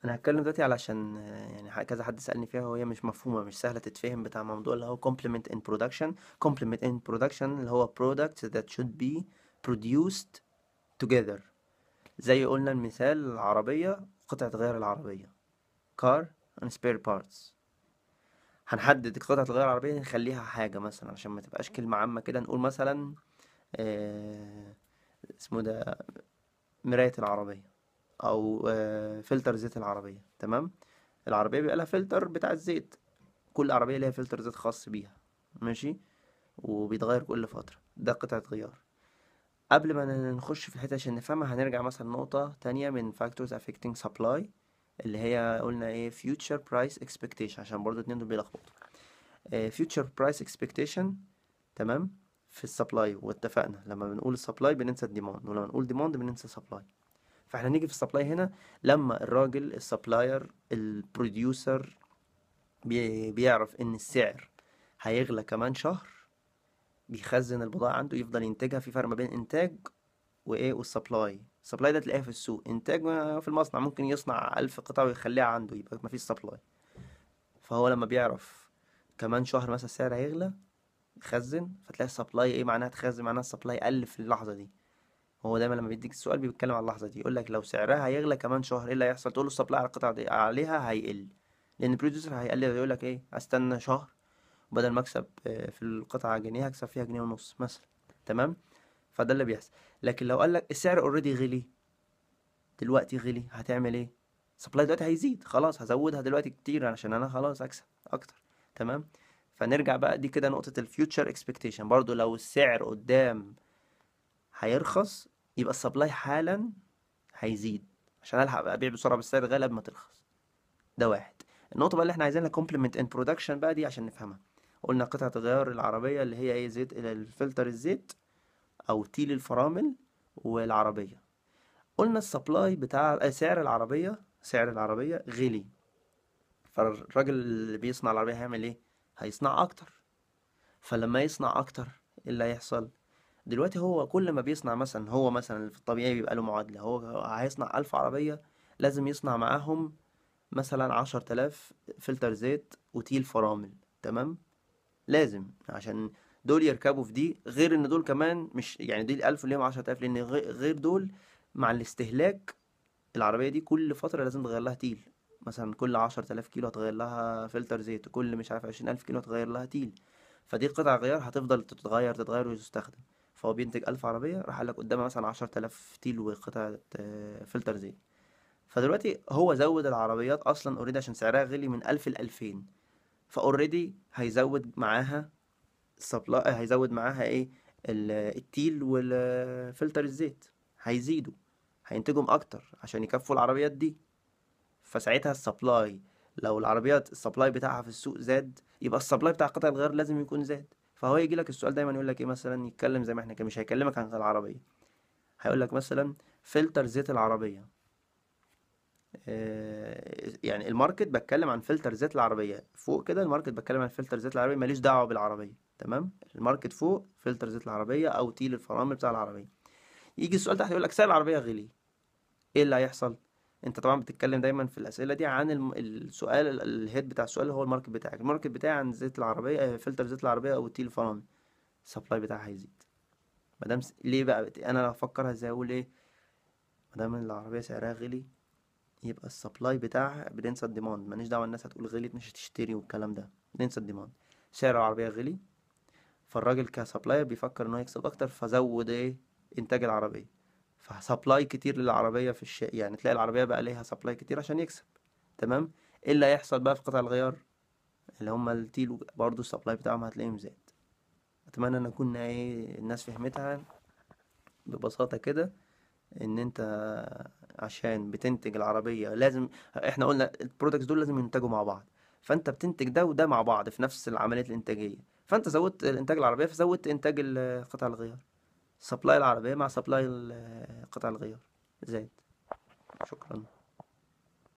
انا هتكلم دلوقتي علشان آه، يعني ح- كذا حد سألني فيها وهي مش مفهومة مش سهلة تتفهم بتاع موضوع اللي هو complement in production complement in production اللي هو products that should be produced together زي قلنا المثال العربية قطعة غيار العربية car and spare parts هنحدد قطعة الغيار العربية نخليها حاجة مثلا عشان ما تبقاش كلمة عامة كده نقول مثلا آه اسمه ده مراية العربية أو آه فلتر زيت العربية تمام العربية بيبقى لها فلتر بتاع الزيت كل عربية ليها فلتر زيت خاص بيها ماشي وبيتغير كل فترة ده قطعة غيار قبل ما نخش في الحتة عشان نفهمها هنرجع مثلا نقطة تانية من factors affecting supply اللي هي قلنا ايه future price expectation عشان برضو اتنين دول بيلخبطوا آه، future price expectation تمام في السبلاي واتفقنا لما بنقول السبلاي بننسى الديماند ولما نقول ديماند بننسى سبلاي فاحنا نيجي في السبلاي هنا لما الراجل السبلاير البروديوسر بي بيعرف ان السعر هيغلى كمان شهر بيخزن البضاعة عنده يفضل ينتجها في فرق ما بين انتاج وايه والسبلاي السبلاي ده تلاقيه في السوق انتاج ما في المصنع ممكن يصنع ألف قطعة ويخليها عنده يبقى ما فيش سبلاي فهو لما بيعرف كمان شهر مثلا السعر هيغلى يخزن فتلاقي السبلاي ايه معناها تخزن معناها السبلاي قل في اللحظة دي هو دايما لما بيديك السؤال بيتكلم على اللحظة دي يقول لك لو سعرها هيغلى كمان شهر ايه اللي هيحصل تقول له السبلاي على القطعة دي عليها هيقل لان البروديوسر هيقلل يقول لك ايه استنى شهر بدل ما اكسب آه، في القطعة جنيه هكسب فيها جنيه ونص مثلا تمام فده اللي بيحصل لكن لو قال لك السعر اوريدي غلي دلوقتي غلي هتعمل ايه السبلاي دلوقتي هيزيد خلاص هزودها دلوقتي كتير عشان انا خلاص اكسب اكتر تمام فنرجع بقى دي كده نقطة الفيوتشر اكسبكتيشن برضو لو السعر قدام هيرخص يبقى السبلاي حالا هيزيد عشان الحق ابيع بسرعة بالسعر غالي قبل ما ترخص ده واحد النقطة بقى اللي احنا عايزينها complement in production بقى دي عشان نفهمها قلنا قطعة غيار العربية اللي هي ايه زيت الفلتر الزيت او تيل الفرامل والعربية قلنا السبلاي بتاع آه، سعر العربية سعر العربية غلي فالراجل اللي بيصنع العربية هيعمل ايه هيصنع اكتر فلما يصنع اكتر ايه اللي هيحصل دلوقتي هو كل ما بيصنع مثلا هو مثلا في الطبيعي بيبقى له معادلة هو هيصنع ألف عربية لازم يصنع معاهم مثلا عشر تلاف فلتر زيت وتيل فرامل تمام لازم عشان دول يركبوا في دي غير ان دول كمان مش يعني دي الألف اللي هم عشرة آلاف لأن غي- غير دول مع الاستهلاك العربية دي كل فترة لازم تغير لها تيل مثلا كل عشرة آلاف كيلو هتغير لها فلتر زيت كل مش عارف عشرين ألف كيلو هتغير لها تيل فدي قطع غيار هتفضل تتغير تتغير وتستخدم فهو بينتج ألف عربية راح قالك قدامها مثلا عشرة آلاف تيل وقطعة آه، فلتر زيت فدلوقتي هو زود العربيات أصلا اوريدي عشان سعرها غلي من ألف لألفين فاوريدي هيزود معاها السبلاي هيزود معاها ايه ال- التيل والفلتر الزيت هيزيدوا هينتجهم اكتر عشان يكفوا العربيات دي فساعتها السبلاي لو العربيات السبلاي بتاعها في السوق زاد يبقى السبلاي بتاع قطع الغيار لازم يكون زاد فهو يجي لك السؤال دايما يقول لك ايه مثلا يتكلم زي ما احنا كده مش هيكلمك عن العربيه هيقول لك مثلا فلتر زيت العربيه آه، يعني الماركت بتكلم عن فلتر زيت العربية فوق كده الماركت بتكلم عن فلتر زيت العربية ماليش دعوة بالعربية تمام الماركت فوق فلتر زيت العربية أو تيل الفرامل بتاع العربية يجي السؤال تحت يقول لك سعر العربية غلي ايه اللي هيحصل انت طبعا بتتكلم دايما في الأسئلة دي عن الم... السؤال ال- الهيد بتاع السؤال اللي هو الماركت بتاعك الماركت بتاعي عن زيت العربية آه، فلتر زيت العربية أو تيل الفرامل السبلاي بتاعها هيزيد مادام س... ليه بقى بت... انا افكرها ازاي اقول ايه مادام العربية سعرها غلي يبقى السبلاي بتاعها بننسى الديماند ماليش دعوة الناس هتقول غليت مش هتشتري والكلام ده ننسى الديماند سعر العربية غلي فالراجل كسبلاير بيفكر ان هو يكسب اكتر فزود ايه انتاج العربية فسبلاي كتير للعربية في الشيء يعني تلاقي العربية بقى ليها سبلاي كتير عشان يكسب تمام ايه اللي هيحصل بقى في قطع الغيار اللي هما التيل برضه السبلاي بتاعهم هتلاقيهم زاد اتمنى ان اكون ايه الناس فهمتها ببساطة كده ان انت عشان بتنتج العربية لازم احنا قلنا البرودكتس دول لازم ينتجوا مع بعض فانت بتنتج ده وده مع بعض في نفس العملية الانتاجية فانت زودت انتاج العربية فزودت انتاج ال- قطع الغيار سبلاي العربية مع سبلاي ال- قطع الغيار زاد شكرا